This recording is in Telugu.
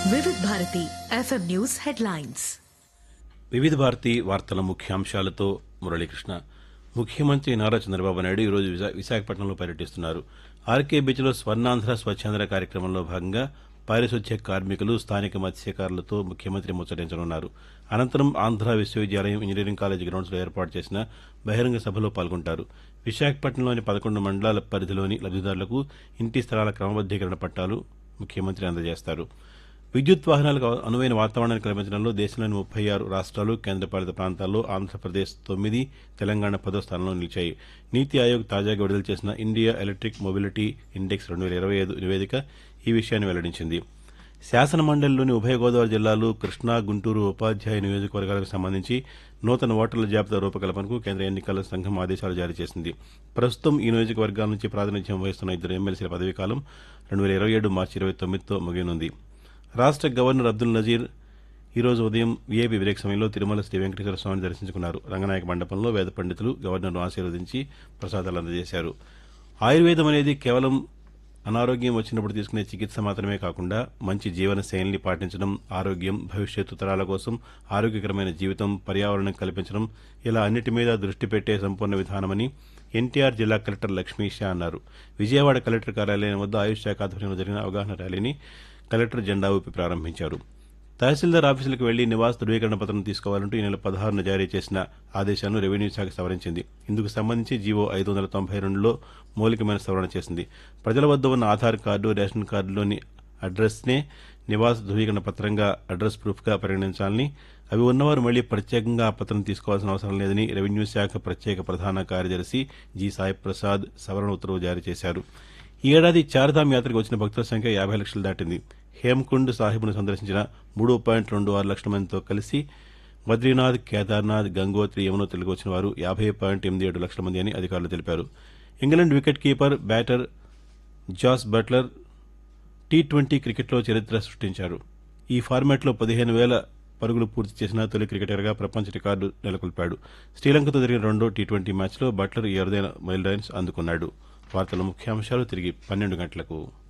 వివిధ భారతి ఎఫ్ఎం న్యూస్ హెడ్లైన్స్ వివిధ భారతి వార్తల ముఖ్యాంశాలతో మురళీకృష్ణ ముఖ్యమంత్రి నారా చంద్రబాబు నాయుడు ఈరోజు విశా- విశాఖపట్నంలో పర్యటిస్తున్నారు ఆర్కే బీచ్లో స్వర్ణాంధ్ర స్వచ్ఛాంధ్ర కార్యక్రమంలో భాగంగా పారిశుధ్య కార్మికులు స్థానిక మత్స్యకారులతో ముఖ్యమంత్రి ముచ్చటించనున్నారు అనంతరం ఆంధ్ర విశ్వవిద్యాలయం ఇంజనీరింగ్ కాలేజీ గ్రౌండ్స్లో ఏర్పాటు చేసిన బహిరంగ సభలో పాల్గొంటారు విశాఖపట్నంలోని పదకొండు మండలాల పరిధిలోని లబ్దిదారులకు ఇంటి స్థలాల క్రమబద్దీకరణ పట్టాలు ముఖ్యమంత్రి అందజేస్తారు విద్యుత్ వాహనాలకు అనువైన వాతావరణాన్ని కల్పించడంలో దేశంలోని ముప్పై ఆరు రాష్ట్రాలు కేంద్రపాలిత ప్రాంతాల్లో ఆంధ్రప్రదేశ్ తొమ్మిది తెలంగాణ పదో స్థానంలో నిలిచాయి నీతి ఆయోగ్ తాజాగా విడుదల చేసిన ఇండియా ఎలక్ట్రిక్ మొబిలిటీ ఇండెక్స్ రెండు వేల ఇరవై ఐదు నివేదిక ఈ విషయాన్ని వెల్లడించింది శాసన మండలిలోని ఉభయ గోదావరి జిల్లాలు కృష్ణా గుంటూరు ఉపాధ్యాయ నియోజకవర్గాలకు సంబంధించి నూతన ఓటర్ల జాబితా రూపకల్పనకు కేంద్ర ఎన్నికల సంఘం ఆదేశాలు జారీ చేసింది ప్రస్తుతం ఈ నియోజకవర్గాల నుంచి ప్రాతినిధ్యం వహిస్తున్న ఇద్దరు ఎమ్మెల్సీల పదవీకాలం రెండు వేల ఇరవై ఏడు మార్చి ఇరవై తొమ్మిదితో ముగియనుంది రాష్ట్ర గవర్నర్ అబ్దుల్ నజీర్ ఈరోజు ఉదయం వీఐపీ బ్రేక్ సమయంలో తిరుమల శ్రీ వెంకటేశ్వర స్వామిని దర్శించుకున్నారు రంగనాయక మండపంలో వేద పండితులు గవర్నర్ను ఆశీర్వదించి ప్రసాదాలు అందజేశారు ఆయుర్వేదం అనేది కేవలం అనారోగ్యం వచ్చినప్పుడు తీసుకునే చికిత్స మాత్రమే కాకుండా మంచి జీవన శైలిని పాటించడం ఆరోగ్యం భవిష్యత్తు తరాల కోసం ఆరోగ్యకరమైన జీవితం పర్యావరణం కల్పించడం ఇలా అన్నిటి మీద దృష్టి పెట్టే సంపూర్ణ విధానమని ఎన్టీఆర్ జిల్లా కలెక్టర్ లక్ష్మీ షా అన్నారు విజయవాడ కలెక్టర్ కార్యాలయం వద్ద ఆయుష్ శాఖ ఆధ్వర్యంలో జరిగిన అవగాహన ర్యాలీని కలెక్టర్ జెండా ఊపి ప్రారంభించారు తహసీల్దార్ ఆఫీసులకు వెళ్లి నివాస ధృవీకరణ పత్రం తీసుకోవాలంటూ ఈ నెల పదహారున జారీ చేసిన ఆదేశాలను రెవెన్యూ శాఖ సవరించింది ఇందుకు సంబంధించి జీవో ఐదు వందల తొంభై రెండులో మౌలికమైన సవరణ చేసింది ప్రజల వద్ద ఉన్న ఆధార్ కార్డు రేషన్ కార్డులోని అడ్రస్నే నివాస ధృవీకరణ పత్రంగా అడ్రస్ ప్రూఫ్గా పరిగణించాలని అవి ఉన్నవారు మళ్లీ ప్రత్యేకంగా ఆ పత్రం తీసుకోవాల్సిన అవసరం లేదని రెవెన్యూ శాఖ ప్రత్యేక ప్రధాన కార్యదర్శి జి సాయి ప్రసాద్ సవరణ ఉత్తర్వు జారీ చేశారు ఈ ఏడాది చార్ధామ్ యాత్రకు వచ్చిన భక్తుల సంఖ్య యాభై లక్షలు దాటింది హేమ్కుండ్ సాహిబ్ను సందర్శించిన మూడు పాయింట్ రెండు ఆరు లక్షల మందితో కలిసి బద్రీనాథ్ కేదార్నాథ్ గంగోత్రి యమునోత్రికి వచ్చిన వారు యాభై పాయింట్ ఎనిమిది ఏడు లక్షల మంది అని అధికారులు తెలిపారు England wicket keeper batter Jos Buttler T twenty క్రికెట్లో చరిత్ర సృష్టించారు ఈ ఫార్మాట్లో పదిహేను వేల పరుగులు పూర్తి చేసిన తొలి క్రికెటర్గా ప్రపంచ రికార్డు నెలకొల్పాడు శ్రీలంకతో జరిగిన రెండో టీ ట్వంటీ మ్యాచ్లో బట్లర్ ఈ అరుదైన మైల్ రైన్స్ అందుకున్నాడు వార్తల ముఖ్యాంశాలు తిరిగి పన్నెండు గంటలకు